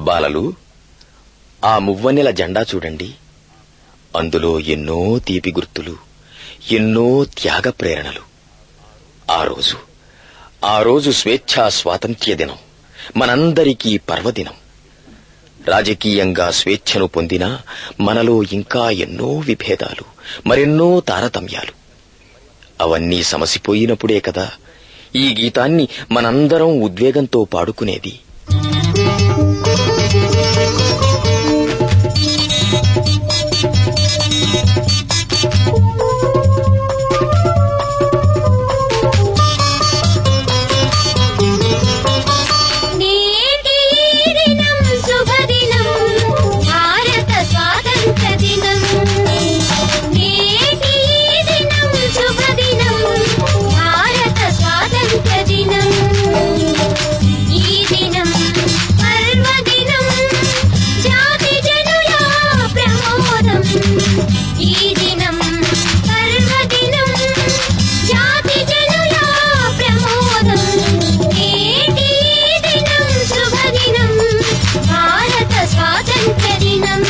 బాలలు ఆ మువ్వన్నెల జెండా చూడండి అందులో ఎన్నో తీపి గుర్తులు ఎన్నో త్యాగ ప్రేరణలు ఆ రోజు ఆ రోజు స్వేచ్ఛా స్వాతంత్ర్య దినం మనందరికీ పర్వదినం రాజకీయంగా స్వేచ్ఛను పొందినా మనలో ఇంకా ఎన్నో విభేదాలు మరెన్నో తారతమ్యాలు అవన్నీ సమసిపోయినప్పుడే కదా ఈ గీతాన్ని మనందరం ఉద్వేగంతో పాడుకునేది నేటి ఈ దినం శుభదినం భారత స్వాతంత్ర దినం నేటి ఈ దినం శుభదినం భారత స్వాతంత్ర దినం ఈ దినం పర్వదినం జాతి జనుల ప్రమోదం ఈ దినం పర్వదినం జాతి జనుల ప్రమోదం నేటి ఈ దినం శుభదినం భారత స్వాతంత్ర దినం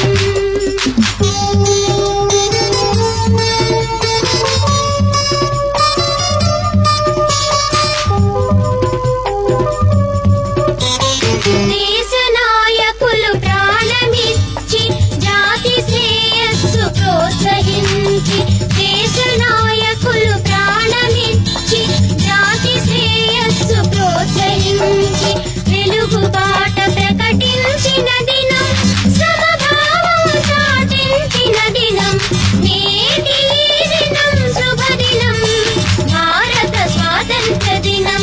దేశ నాయకులు ప్రాణమిచ్చి జాతి శ్రేయస్సు ప్రోత్సహించి దేశ నాయకులు ప్రాణమిచ్చి జాతి శ్రేయస్సు ప్రోత్సహించి వెలుగు బాట ప్రకటించిన దినం సమభావం చాటించిన దినం నేటి ఈ దినం శుభదినం భారత స్వాతంత్ర దినం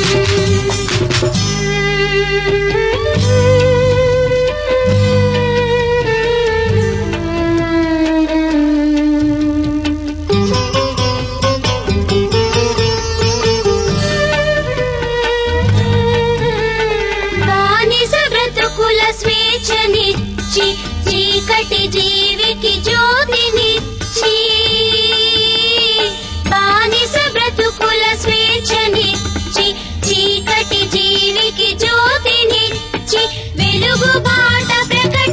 బానిస బ్రతుకుల స్వేచ్ఛనిచ్చి చీకటి జీవికి జ్యోతినిచ్చి బానిస బ్రతుకుల స్వేచ్ఛనిచ్చి చీకటి జీవికి జ్యోతినిచ్చి వెలుగు బాట ప్రకటించి